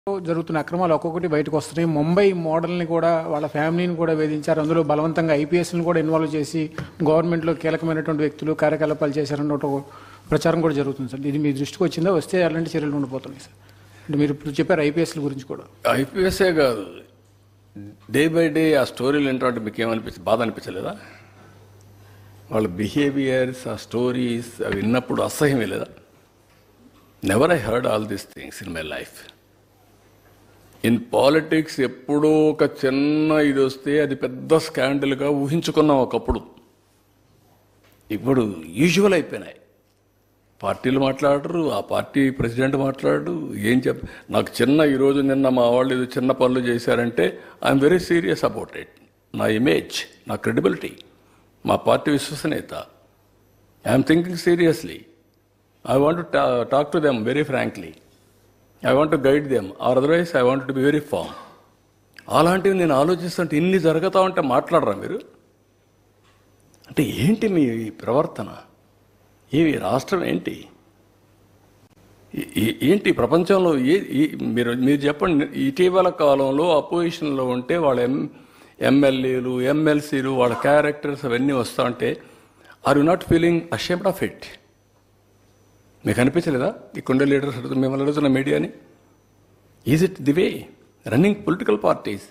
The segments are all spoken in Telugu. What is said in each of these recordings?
జరుగుతున్న అక్రమాలు ఒక్కొక్కటి బయటకు వస్తున్నాయి ముంబై మోడల్ని కూడా వాళ్ళ ఫ్యామిలీని కూడా వేధించారు అందులో బలవంతంగా ఐపీఎస్ని కూడా ఇన్వాల్వ్ చేసి గవర్నమెంట్లో కీలకమైనటువంటి వ్యక్తులు కార్యకలాపాలు చేశారన్న ఒక ప్రచారం కూడా జరుగుతుంది సార్ ఇది మీ దృష్టికి వచ్చిందా వస్తే అలాంటి చర్యలు ఉండిపోతున్నాయి సార్ అంటే మీరు ఇప్పుడు చెప్పారు ఐపీఎస్ల గురించి కూడా ఐపీఎస్ఏ కాదు డే బై డే ఆ స్టోరీలు ఏంటంటే మీకు ఏమనిపించి బాధ అనిపించలేదా వాళ్ళ బిహేవియర్స్ ఆ స్టోరీస్ అవి విన్నప్పుడు అసహ్యం లేదా never I heard all these things in my life in politics ఎప్పుడో ఒక చిన్న ఇది వస్తే అది పెద్ద స్కాండల్గా ఊహించుకున్నాం ఒకప్పుడు ఇప్పుడు యూజువల్ అయిపోయినాయి పార్టీలు మాట్లాడరు ఆ పార్టీ ప్రెసిడెంట్ మాట్లాడు ఏం చెప్ నాకు చిన్న ఈరోజు నిన్న మా వాళ్ళు ఏదో చిన్న పనులు చేశారంటే I'm very serious about it నా ఇమేజ్ నా క్రెడిబిలిటీ మా పార్టీ విశ్వసనీయత I'm thinking seriously I want talk to them very frankly I want guide them or otherwise I want to be very firm అలాంటివి నేను ఆలోచిస్తుంటే ఇన్ని జరుగుతా ఉంటే మాట్లాడరా మీరు అంటే ఏంటి మీ ప్రవర్తన ఏవి రాష్ట్రం ఏంటి ఏ- ఏ- ఏంటి ప్రపంచంలో ఏ ఏ- మీరు మీరు చెప్పండి ఇటీవల కాలంలో అపోజిషన్లో ఉంటే వాళ్ళ ఎం ఎమ్మెల్యేలు ఎమ్మెల్సీలు వాళ్ళ క్యారెక్టర్స్ అవన్నీ వస్తూ ఉంటే are you not feeling ashamed of it మీకు అనిపించలేదా ఇక్కడుండే లీడర్స్ అడుగుతున్న మిమ్మల్ని అడుగుతున్న మీడియాని is it the way running political parties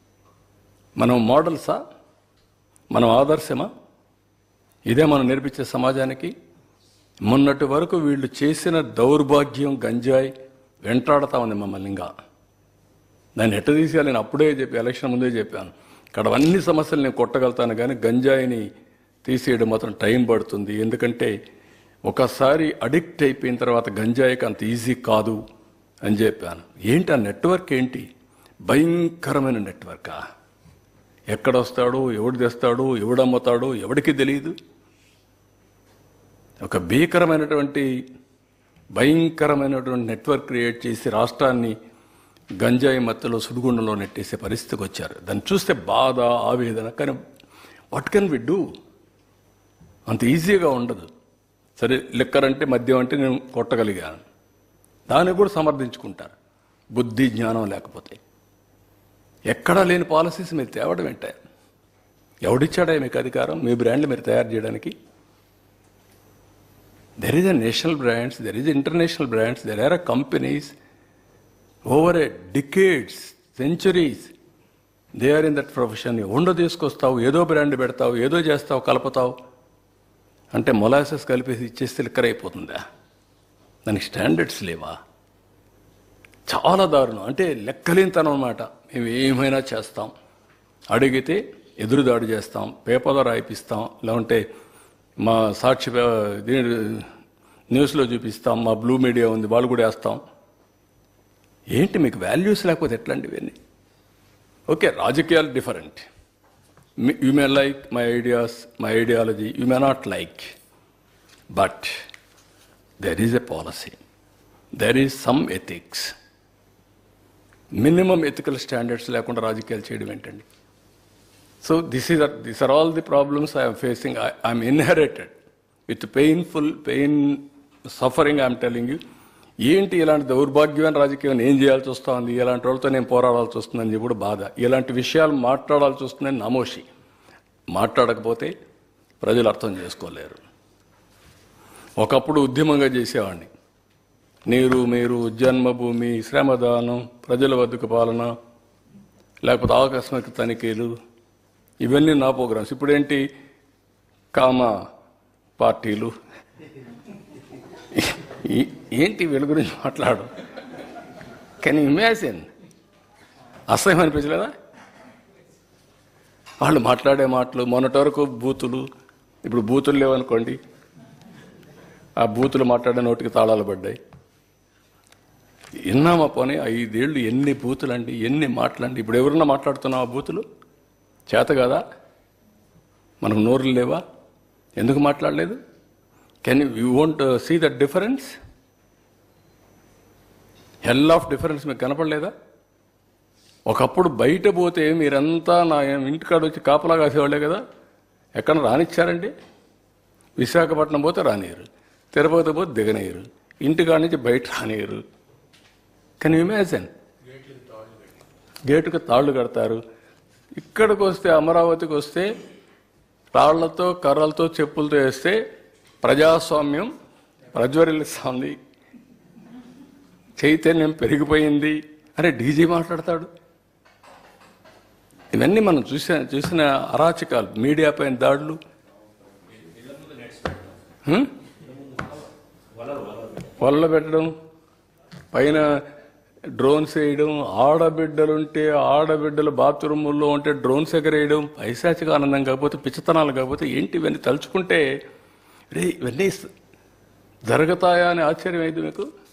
మనం మోడల్సా మనం ఆదర్శమా ఇదే మనం నేర్పించే సమాజానికి మొన్నటి వరకు వీళ్ళు చేసిన దౌర్భాగ్యం గంజాయి వెంటాడుతా ఉంది మమ్మల్ని ఇంకా దాన్ని ఎట్ట తీసేయాలి నేను అప్పుడే చెప్పి ఎలక్షన్ ముందే చెప్పాను ఇక్కడ అన్ని సమస్యలు నేను కొట్టగలుగుతాను కానీ గంజాయిని తీసేయడం మాత్రం టైం పడుతుంది ఎందుకంటే ఒకసారి అడిక్ట్ అయిపోయిన తర్వాత గంజాయికి అంత ఈజీ కాదు అని చెప్పాను ఏంటి ఆ నెట్వర్క్ ఏంటి భయంకరమైన నెట్వర్కా ఎక్కడొస్తాడు ఎవడు తెస్తాడు ఎవడు అమ్ముతాడు ఎవడికి తెలియదు ఒక భీకరమైనటువంటి భయంకరమైనటువంటి నెట్వర్క్ క్రియేట్ చేసి రాష్ట్రాన్ని గంజాయి మత్తులో సుడిగుండంలో నెట్టేసే పరిస్థితికి వచ్చారు దాన్ని చూస్తే బాధ ఆవేదన కానీ వాట్ కెన్ వి డూ అంత ఈజీగా ఉండదు సరే లిక్కర్ అంటే మద్యం అంటే నేను కొట్టగలిగాను దాన్ని కూడా సమర్థించుకుంటారు బుద్ధి జ్ఞానం లేకపోతే ఎక్కడా లేని పాలసీస్ మీరు తేవడం ఏంటే ఎవడిచ్చాడా మీకు అధికారం మీ బ్రాండ్లు మీరు తయారు చేయడానికి there is a national brands there is international brands there are a companies over a decades centuries they are in that profession ఉండో తీసుకొస్తావు ఏదో బ్రాండ్ పెడతావు ఏదో చేస్తావు కలుపుతావు అంటే మొలాసెస్ కలిపేసి ఇచ్చేస్తే లిక్కర్ అయిపోతుందా దానికి స్టాండర్డ్స్ లేవా చాలా దారుణం అంటే లెక్కలేనితనం అనమాట మేము ఏమైనా చేస్తాం అడిగితే ఎదురుదాడి చేస్తాం పేపర్లో రాయిపిస్తాం లేకుంటే మా సాక్షి పే- దీని న్యూస్లో చూపిస్తాం మా బ్లూ మీడియా ఉంది వాళ్ళు కూడా వేస్తాం ఏంటి మీకు వాల్యూస్ లేకపోతే ఎట్లాంటివి ఇవన్నీ ఓకే రాజకీయాలు different you may like my ideas my ideology you may not like but there is a policy there is some ethics minimum ethical standards లేకుండా రాజకీయాలు చేయడం ఏంటండి so this is this are all the problems I'm facing I'm inherited with painful pain suffering I'm telling you ఏంటి ఇలాంటి దౌర్భాగ్యమైన రాజకీయం ఏం చేయాల్సి వస్తుంది ఇలాంటి వాళ్ళతో నేను పోరాడాల్సి వస్తుందని చెప్పి కూడా బాధ ఇలాంటి విషయాలు మాట్లాడాల్సి వస్తుందని నమోషి మాట్లాడకపోతే ప్రజలు అర్థం చేసుకోలేరు ఒకప్పుడు ఉద్యమంగా చేసేవాడిని నీరు మీరు జన్మభూమి శ్రమదానం ప్రజల వద్దకు పాలన లేకపోతే ఆకస్మిక తనిఖీలు ఇవన్నీ నా ప్రోగ్రామ్స్ ఇప్పుడేంటి కామ పార్టీలు ఈ- ఏంటి వీళ్ళ గురించి మాట్లాడు కెన్ ఇమాజిన్ అసహ్యం అనిపించలేదా వాళ్ళు మాట్లాడే మాటలు మొన్నటి వరకు బూతులు ఇప్పుడు బూతులు లేవనుకోండి ఆ బూతులు మాట్లాడే నోటికి తాళాలు పడ్డాయి విన్నామా పోనీ ఐదేళ్ళు ఎన్ని బూతులండి ఎన్ని మాటలండి ఇప్పుడు ఎవరన్నా మాట్లాడుతున్నాం ఆ బూతులు చేత కదా మనకు నోరులు లేవా ఎందుకు మాట్లాడలేదు can you won't see that difference hell of difference మీకు కనపడలేదా ఒకప్పుడు బయట పోతే మీరంతా నా ఇంటికాడ వచ్చి కాపలా కాసేవాళ్ళే కదా ఎక్కడ రానిచ్చారండి విశాఖపట్నం పోతే రానియరు తిరుపతి పోతే దిగనీయరు ఇంటికాడ నుంచి బయట రానియరు కెన్ ఇమాజిన్ గేటుకు తాళ్ళు కడతారు ఇక్కడికి వస్తే అమరావతికి వస్తే రాళ్లతో కర్రలతో చెప్పులతో వేస్తే ప్రజాస్వామ్యం ప్రజ్వరిల్లుస్తుంది చైతన్యం పెరిగిపోయింది అని డీజీ మాట్లాడతాడు ఇవన్నీ మనం చూసిన చూసిన అరాచకాలు మీడియా పైన దాడులు హ్మ్? వల్ల పెట్టడం పైన డ్రోన్స్ వేయడం ఆడబిడ్డలుంటే ఆడబిడ్డలు బాత్రూముల్లో ఉంటే డ్రోన్స్ ఎగరేయడం పైశాచిక ఆనందం కాకపోతే పిచ్చతనాలు కాకపోతే ఏంటి ఇవన్నీ తలుచుకుంటే రే ఇవన్నీ జరుగుతాయా అని ఆశ్చర్యం అయింది మీకు